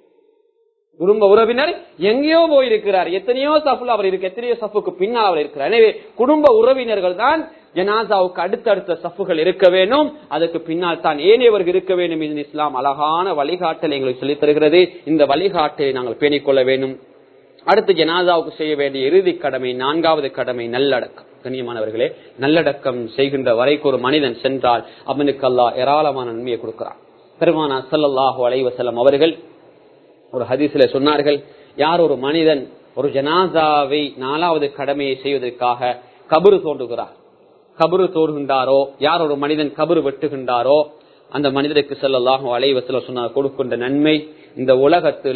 குடும்ப உறவினர் எங்கேயோ போயிருக்கிறார் எத்தனையோ சஃபுல அவர் இருக்கு எத்தனையோ சஃபுக்கு பின்னால் அவர் இருக்கிறார் எனவே குடும்ப உறவினர்கள் தான் ஜனாசாவுக்கு அடுத்தடுத்த சஃபுகள் இருக்க வேண்டும் அதுக்கு பின்னால் தான் ஏனையவர்கள் இருக்க வேண்டும் இது இஸ்லாம் அழகான வழிகாட்டல் எங்களுக்கு சொல்லித் தருகிறது இந்த வழிகாட்டை நாங்கள் பேணிக்கொள்ள வேண்டும் அடுத்து ஜனாதாவுக்கு செய்ய வேண்டிய இறுதி கடமை நான்காவது கடமை நல்லடக்கம் கண்ணியமானவர்களே நல்லடக்கம் செய்கின்ற வரைக்கு ஒரு மனிதன் சென்றால் அவனுக்கு அல்லா ஏராளமான நன்மையை கொடுக்கிறான் பெருமானா சல்லாஹு அலைவசல்லம் அவர்கள் ஒரு ஹதீசில சொன்னார்கள் யார் ஒரு மனிதன் ஒரு ஜனாதாவை நாலாவது கடமையை செய்வதற்காக கபரு தோன்றுகிறார் கபரு தோன்றுகின்றாரோ யார் ஒரு மனிதன் கபரு வெட்டுகின்றாரோ அந்த மனிதருக்கு செல்லல்லாஹு அலைவசல சொன்னார் கொடுக்கின்ற நன்மை இந்த உலகத்துல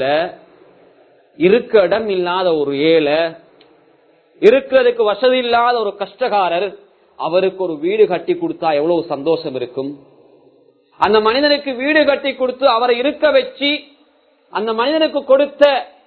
இருக்க இடம் இல்லாத ஒரு ஏழை இருக்கிறதுக்கு வசதி இல்லாத ஒரு கஷ்டகாரர் அவருக்கு ஒரு வீடு கட்டி கொடுத்தா எவ்வளவு சந்தோஷம் இருக்கும் அந்த மனிதனுக்கு வீடு கட்டி கொடுத்து அவரை இருக்க வச்சு அந்த மனிதனுக்கு கொடுத்த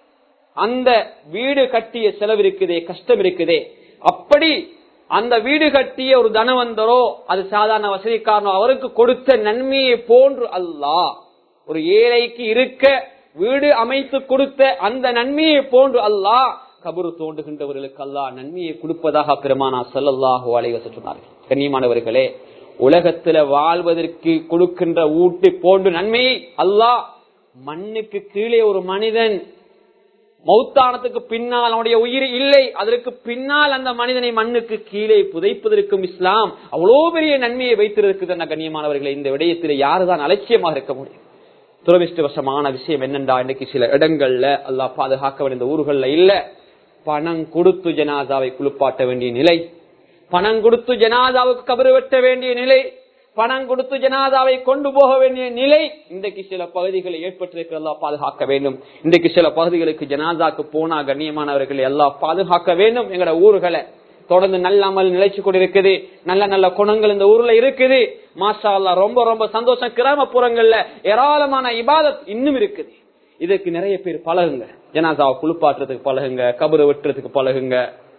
அந்த வீடு கட்டிய செலவு இருக்குதே கஷ்டம் இருக்குதே அப்படி அந்த வீடு கட்டிய ஒரு தனவந்தரோ அது சாதாரண வசதிக்காரனோ அவருக்கு கொடுத்த நன்மையை போன்று அல்லா ஒரு ஏழைக்கு இருக்க வீடு அமைத்து கொடுத்த அந்த நன்மையை போன்று அல்லாஹ் கபரு தோண்டுகின்றவர்களுக்கு அல்லா நன்மையை கொடுப்பதாக பெருமானா சல்லல்லாஹு அலைவச சொன்னார்கள் கண்ணியமானவர்களே உலகத்துல வாழ்வதற்கு கொடுக்கின்ற ஊட்டு போன்று நன்மையை அல்லாஹ் மண்ணுக்கு கீழே ஒரு மனிதன் மௌத்தானத்துக்கு பின்னால் அவனுடைய உயிர் இல்லை அதற்கு பின்னால் அந்த மனிதனை மண்ணுக்கு கீழே புதைப்பதற்கும் இஸ்லாம் அவ்வளவு பெரிய நன்மையை வைத்திருக்குது கண்ணியமானவர்களை இந்த விடயத்தில் யாருதான் அலட்சியமாக இருக்க முடியும் துரதிருஷ்டவசமான விஷயம் என்னண்டா இன்னைக்கு சில இடங்கள்ல அல்லா பாதுகாக்க வேண்டிய ஊர்கள்ல இல்ல பணம் கொடுத்து ஜனாதாவை குளிப்பாட்ட வேண்டிய நிலை பணம் கொடுத்து ஜனாதாவுக்கு கபரு வெட்ட வேண்டிய நிலை பணம் கொடுத்து ஜனாதாவை கொண்டு போக வேண்டிய நிலை இன்றைக்கு சில பகுதிகளை ஏற்பட்டிருக்கிறதா பாதுகாக்க வேண்டும் இன்றைக்கு சில பகுதிகளுக்கு ஜனாதாக்கு போனா கண்ணியமானவர்களை எல்லாம் பாதுகாக்க வேண்டும் எங்கட ஊர்களை தொடர்ந்து நல்ல அமல் நிலைச்சு கொண்டிருக்குது நல்ல நல்ல குணங்கள் இந்த ஊர்ல இருக்குது மாஷா அல்லா ரொம்ப ரொம்ப சந்தோஷம் கிராமப்புறங்கள்ல ஏராளமான இபாதத் இன்னும் இருக்குது இதுக்கு நிறைய பேர் பழகுங்க ஜனாதாவை குளிப்பாட்டுறதுக்கு பழகுங்க கபரு வெட்டுறதுக்கு பழகுங்க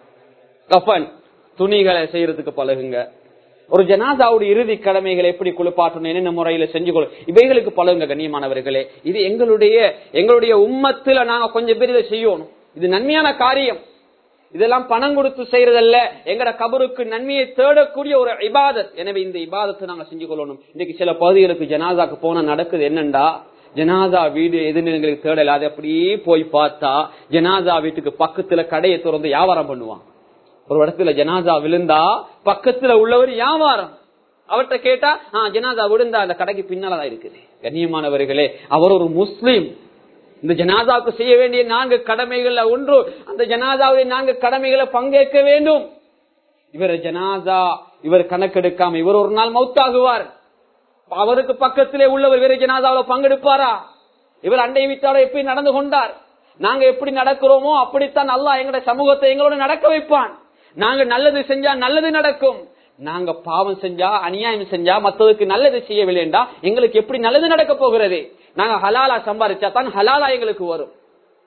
கஃபன் துணிகளை செய்யறதுக்கு பழகுங்க ஒரு ஜனாதாவுடைய இறுதி கடமைகளை எப்படி குளிப்பாற்றணும் என்னென்ன முறையில செஞ்சு கொள்ள இவைகளுக்கு பழகுங்க கண்ணியமானவர்களே இது எங்களுடைய எங்களுடைய உம்மத்துல நாங்க கொஞ்சம் பேர் இதை செய்யணும் இது நன்மையான காரியம் இதெல்லாம் பணம் கொடுத்து செய்யறதல்ல எங்கட கபருக்கு நன்மையை தேடக்கூடிய ஒரு இபாதத் எனவே இந்த இபாதத்தை நாங்க செஞ்சு கொள்ளணும் இன்னைக்கு சில பகுதிகளுக்கு ஜனாதாக்கு போன நடக்குது என்னண்டா ஜனாதா வீடு எதுன்னு எங்களுக்கு தேடல அது அப்படியே போய் பார்த்தா ஜனாதா வீட்டுக்கு பக்கத்துல கடையை திறந்து வியாபாரம் பண்ணுவான் ஒரு இடத்துல ஜனாதா விழுந்தா பக்கத்துல உள்ளவர் வியாபாரம் அவர்கிட்ட கேட்டா ஆஹ் ஜனாதா விழுந்தா அந்த கடைக்கு பின்னாலதான் இருக்குது கண்ணியமானவர்களே அவர் ஒரு முஸ்லீம் இந்த ஜனாதாவுக்கு செய்ய வேண்டிய நான்கு கடமைகள்ல ஒன்று அந்த ஜனாதாவுடைய நான்கு கடமைகளை பங்கேற்க வேண்டும் இவர் ஜனாதா இவர் கணக்கெடுக்காம இவர் ஒரு நாள் மௌத்தாகுவார் அவருக்கு பக்கத்திலே உள்ளவர் வேற ஜனாதாவில பங்கெடுப்பாரா இவர் அண்டை வீட்டாரோட எப்படி நடந்து கொண்டார் நாங்க எப்படி நடக்கிறோமோ அப்படித்தான் அல்லா எங்களுடைய சமூகத்தை எங்களோட நடக்க வைப்பான் நாங்க நல்லது செஞ்சா நல்லது நடக்கும் நாங்க பாவம் செஞ்சா அநியாயம் செஞ்சா மத்ததுக்கு நல்லது செய்யவில்லைண்டா எங்களுக்கு எப்படி நல்லது நடக்க போகிறது நாங்க ஹலாலா சம்பாதிச்சா தான் ஹலாலா எங்களுக்கு வரும்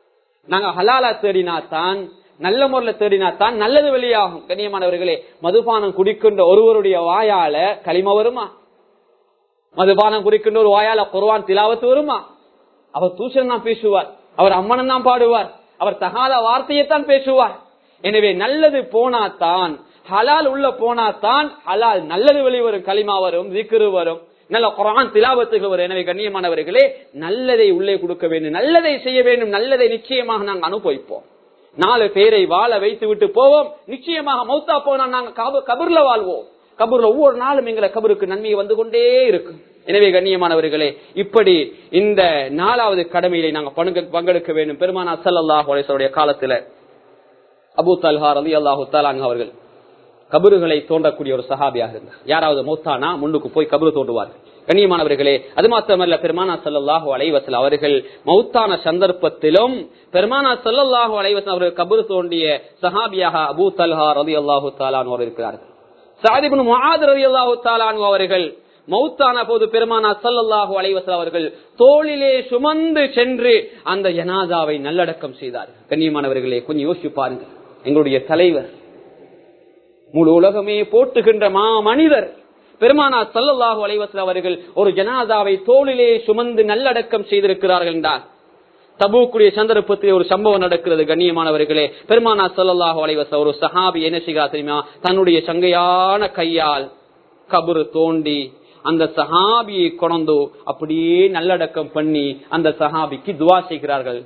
நாங்க ஹலாலா தேடினா தான் நல்ல முறையில தேடினா தான் நல்லது வெளியாகும் கண்ணியமானவர்களே மதுபானம் குடிக்கின்ற ஒருவருடைய வாயால களிம வருமா மதுபானம் குடிக்கின்ற ஒரு வாயால குர்வான் திலாவத்து வருமா அவர் தூஷன் தான் பேசுவார் அவர் அம்மனம் தான் பாடுவார் அவர் தகாத வார்த்தையைத்தான் பேசுவார் எனவே நல்லது போனாதான் ஹலால் உள்ள போனாதான் ஹலால் நல்லது வெளிவரும் களிமா வரும் திக்ரு வரும் நல்ல குரான் திலாபத்துகள் வரும் எனவே கண்ணியமானவர்களே நல்லதை உள்ளே கொடுக்க வேண்டும் நல்லதை செய்ய வேண்டும் நல்லதை நிச்சயமாக நாங்கள் அனுபவிப்போம் நாலு பேரை வாழ வைத்து விட்டு போவோம் நிச்சயமாக மௌத்தா போனா நாங்க கப- கபர்ல வாழ்வோம் கபூர்ல ஒவ்வொரு நாளும் எங்களை கபருக்கு நன்மை வந்து கொண்டே இருக்கும் எனவே கண்ணியமானவர்களே இப்படி இந்த நாலாவது கடமையிலே நாங்க பங்கு- பங்கெடுக்க வேண்டும் பெருமானா சல்லாஹ் அலிசருடைய காலத்துல அபு தல்ஹா ரலி அல்லாஹு தாலாங்க அவர்கள் கபறுகளை தோண்டக்கூடிய ஒரு சஹாபியாக இருந்தார் யாராவது மூத்தானா முன்னுக்கு போய் கபரு தோண்டுவார்கள் கண்ணியமானவர்களே அது மாத்திரமல்ல பெருமானா சல்லல்லாஹு அலைவசல் அவர்கள் மௌத்தான சந்தர்ப்பத்திலும் பெருமானா சல்லல்லாஹு அலைவசல் அவர்கள் கபரு தோண்டிய சஹாபியாக அபு தல்ஹா ரதி அல்லாஹு தாலான் இருக்கிறார்கள் சாதிபின் முஆத் ரதி அல்லாஹு தாலான் அவர்கள் மௌத்தான போது பெருமானா சல்லல்லாஹு அலைவசல் அவர்கள் தோளிலே சுமந்து சென்று அந்த ஜனாதாவை நல்லடக்கம் செய்தார்கள் கண்ணியமானவர்களே கொஞ்சம் யோசிச்சு பாருங்க எங்களுடைய தலைவர் முழு உலகமே போட்டுகின்ற மா மனிதர் பெருமானா சல்லல்லாஹு அலைவசல் அவர்கள் ஒரு ஜனாதாவை தோளிலே சுமந்து நல்லடக்கம் செய்திருக்கிறார்கள் என்றார் தபூக்குடைய சந்தர்ப்பத்தில் ஒரு சம்பவம் நடக்கிறது கண்ணியமானவர்களே பெருமானா சல்லல்லாஹு அலைவசல் ஒரு சஹாபி என்ன செய்கிறா தெரியுமா தன்னுடைய சங்கையான கையால் கபரு தோண்டி அந்த சஹாபியை கொண்டு அப்படியே நல்லடக்கம் பண்ணி அந்த சஹாபிக்கு துவா செய்கிறார்கள்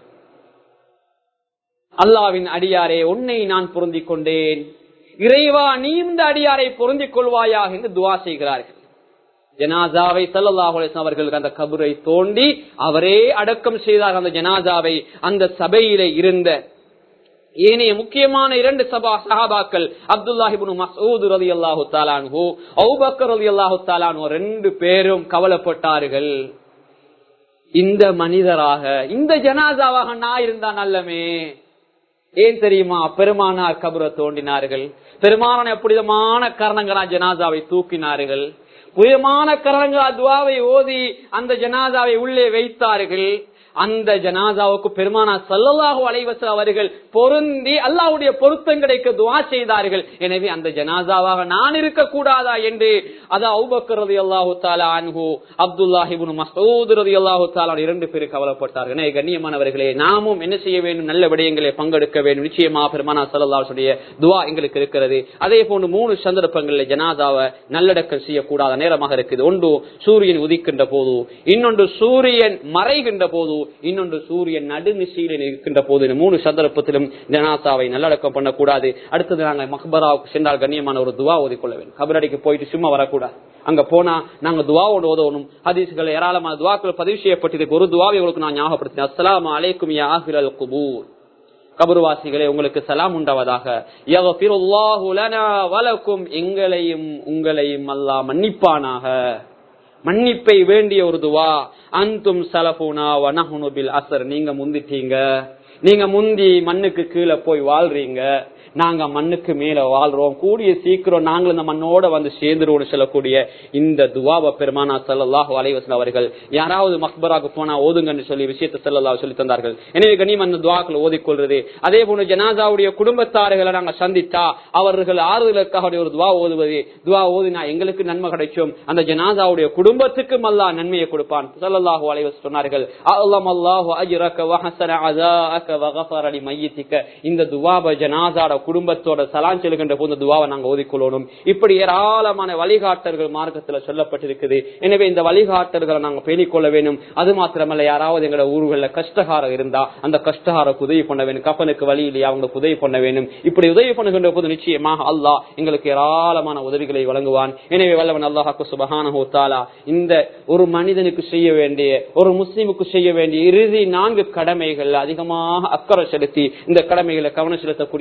அல்லாவின் அடியாரே உன்னை நான் பொருந்திக் கொண்டேன் இறைவா நீ இந்த அடியாரை பொருந்திக் கொள்வாயாக என்று துவா செய்கிறார்கள் ஜனாசாவை சல்லாஹ் அவர்கள் அந்த கபரை தோண்டி அவரே அடக்கம் செய்தார் அந்த ஜனாசாவை அந்த சபையில இருந்த ஏனைய முக்கியமான இரண்டு சபா சஹாபாக்கள் அப்துல்லாஹிபுன் மசூத் ரதி அல்லாஹு தாலானு அவுபக்கர் ரதி அல்லாஹு தாலானு ரெண்டு பேரும் கவலைப்பட்டார்கள் இந்த மனிதராக இந்த ஜனாசாவாக நான் இருந்தா நல்லமே ஏன் தெரியுமா பெருமானார் கபரை தோண்டினார்கள் பெருமானார் எப்படிதமான காரணங்களா ஜனாதாவை தூக்கினார்கள் புயமான காரணங்களா துவாவை ஓதி அந்த ஜனாதாவை உள்ளே வைத்தார்கள் அந்த ஜனாதாவுக்கு பெருமானா சல்லல்லாஹு அலைவசல் அவர்கள் பொருந்தி அல்லாவுடைய பொருத்தம் கிடைக்க துவா செய்தார்கள் எனவே அந்த ஜனாதாவாக நான் இருக்க கூடாதா என்று அது அவுபக்கர் ரதி அல்லாஹு தாலா அன்ஹு அப்துல்லாஹிபுன் மசூத் ரதி அல்லாஹு தாலா இரண்டு பேர் கவலைப்பட்டார்கள் எனவே கண்ணியமானவர்களே நாமும் என்ன செய்ய வேண்டும் நல்ல விடயங்களை பங்கெடுக்க வேண்டும் நிச்சயமா பெருமானா சல்லாஹுடைய துவா எங்களுக்கு இருக்கிறது அதே போன்று மூணு சந்தர்ப்பங்களில் ஜனாதாவை நல்லடக்கம் செய்யக்கூடாத நேரமாக இருக்குது ஒன்று சூரியன் உதிக்கின்ற போது இன்னொன்று சூரியன் மறைகின்ற போது இன்னொன்று சூரியன் நடுநிசையில் இருக்கின்ற போது இந்த மூணு சந்தர்ப்பத்திலும் ஜனாசாவை நல்லடக்கம் பண்ணக்கூடாது அடுத்தது நாங்கள் மஹபராவுக்கு சென்றால் கண்ணியமான ஒரு துவா ஓதிக்கொள்ள வேண்டும் கபரடிக்கு போயிட்டு சும்மா வரக்கூடாது அங்க போனா நாங்க துவாவோடு ஓதணும் ஹதீஸ்கள் ஏராளமான துவாக்கள் பதிவு செய்யப்பட்டிருக்கு ஒரு துவாவை உங்களுக்கு நான் ஞாபகப்படுத்தினேன் அஸ்லாம் அலைக்கும் யா ஆஹிரல் குபூர் கபருவாசிகளே உங்களுக்கு சலாம் உண்டாவதாக யக்ஃபிருல்லாஹு லனா வலக்கும் எங்களையும் உங்களையும் அல்லாஹ் மன்னிப்பானாக மன்னிப்பை வேண்டிய ஒரு துவா அந்தும் சலபுனா வனஹுனு பில் அசர் நீங்க முந்திட்டீங்க நீங்க முந்தி மண்ணுக்கு கீழே போய் வாழ்றீங்க நாங்க மண்ணுக்கு மேல வாழ்றோம் கூடிய சீக்கிரம் நாங்கள் இந்த மண்ணோட வந்து சேர்ந்துருவோம் சொல்லக்கூடிய இந்த துவாப பெருமானா சல்லாஹு அலைவசல் அவர்கள் யாராவது மக்பராக்கு போனா ஓதுங்கன்னு சொல்லி விஷயத்தை செல்லல்லா சொல்லி தந்தார்கள் எனவே கனியம் அந்த துவாக்களை ஓதிக்கொள்றது அதே போன்று ஜனாதாவுடைய குடும்பத்தார்களை நாங்க சந்தித்தா அவர்கள் ஆறுதலுக்காக ஒரு துவா ஓதுவது துவா ஓதினா எங்களுக்கு நன்மை கிடைக்கும் அந்த ஜனாதாவுடைய குடும்பத்துக்கும் அல்லா நன்மையை கொடுப்பான் சல்லல்லாஹு அலைவஸ் சொன்னார்கள் அல்லாஹ் அல்லாஹு அஜ்ரக வஹசன அஸாஅக வகஃபர லிமையிதிக இந்த துவாப ஜனாதாட குடும்பத்தோட சலான் செல்கின்ற போது துவாவை நாங்க ஓதிக்கொள்ளணும் இப்படி ஏராளமான வழிகாட்டல்கள் மார்க்கத்துல சொல்லப்பட்டிருக்குது எனவே இந்த வழிகாட்டல்களை நாங்க பேணிக்கொள்ள வேண்டும் அது மாத்திரமல்ல யாராவது எங்களோட ஊர்களில் கஷ்டகாரம் இருந்தா அந்த கஷ்டகாரக்கு உதவி பண்ண வேண்டும் கப்பனுக்கு வழி இல்லையா அவங்களுக்கு உதவி பண்ண வேண்டும் இப்படி உதவி பண்ணுகின்ற போது நிச்சயமாக அல்லாஹ் எங்களுக்கு ஏராளமான உதவிகளை வழங்குவான் எனவே வல்லவன் அல்லாஹாக்கு சுபஹான தாலா இந்த ஒரு மனிதனுக்கு செய்ய வேண்டிய ஒரு முஸ்லிமுக்கு செய்ய வேண்டிய இறுதி நான்கு கடமைகள் அதிகமாக அக்கறை செலுத்தி இந்த கடமைகளை கவனம் செலுத்தக்கூடிய மக்களாக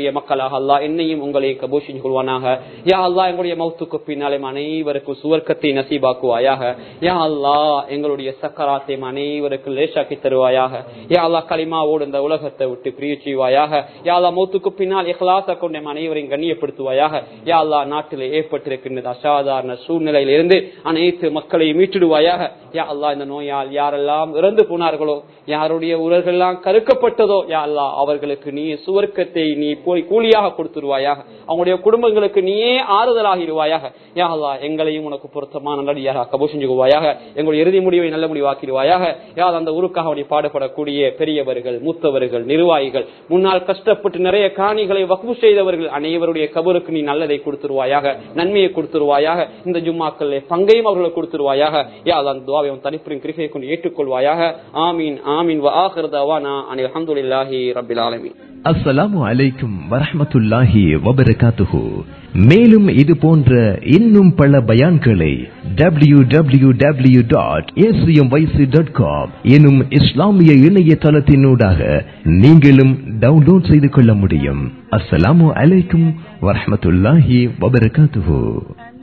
அல்லா என்னையும் உங்களை கபூஷின் கொள்வானாக யா அல்லா எங்களுடைய மௌத்துக்கு பின்னாலே அனைவருக்கும் சுவர்க்கத்தை நசீபாக்குவாயாக யா அல்லா எங்களுடைய சக்கராத்தை அனைவருக்கும் லேசாக்கி தருவாயாக யா அல்லா களிமாவோடு இந்த உலகத்தை விட்டு பிரிய செய்வாயாக யா அல்லா மௌத்துக்கு பின்னால் இஹ்லாச கொண்ட நம் அனைவரையும் கண்ணியப்படுத்துவாயாக யா அல்லா நாட்டில் ஏற்பட்டிருக்கின்றது அசாதாரண சூழ்நிலையில் இருந்து அனைத்து மக்களை மீட்டிடுவாயாக யா அல்லா இந்த நோயால் யாரெல்லாம் இறந்து போனார்களோ யாருடைய உறல்கள் எல்லாம் கருக்கப்பட்டதோ யா அல்லா அவர்களுக்கு நீ சுவர்க்கத்தை நீ போய் கூலியாக கொடுத்துருவாயாக அவங்களுடைய குடும்பங்களுக்கு நீயே ஆறுதலாகிடுவாயாக யா அல்லா எங்களையும் உனக்கு பொருத்தமான நல்லடியாக கபூ செஞ்சுக்குவாயாக எங்களுடைய இறுதி முடிவை நல்ல முடிவாக்கிடுவாயாக யா அந்த ஊருக்காக அவனை பாடுபடக்கூடிய பெரியவர்கள் மூத்தவர்கள் நிர்வாகிகள் முன்னால் கஷ்டப்பட்டு நிறைய காணிகளை வகுப்பு செய்தவர்கள் அனைவருடைய கபருக்கு நீ நல்லதை கொடுத்துருவாயாக நன்மையை கொடுத்துருவாயாக இந்த ஜும்மாக்கள் பங்கையும் அவர்களுக்கு கொடுத்துருவாயாக யா அந்த துவாவை தனிப்புரின் கிருகையை கொண்டு ஏற்றுக்கொள்வாயாக ஆமீன் ஆமீன் வாஹர்தாவானா அனில் அஹமதுல்லாஹி ரபில் ஆலமீன் அஸ்ஸலாமு அலைக்கும் வரஹ்மத்துல்லாஹி வபரகாத்துஹு மேலும் இது போன்ற இன்னும் பல பயான்களை W W W dot dot com எனும் இஸ்லாமிய இணையதளத்தினூடாக நீங்களும் டவுன்லோட் செய்து கொள்ள முடியும் அஸ்ஸலாமு அலைக்கும் வரஹ்மத்துல்லாஹி வபரகாத்துஹு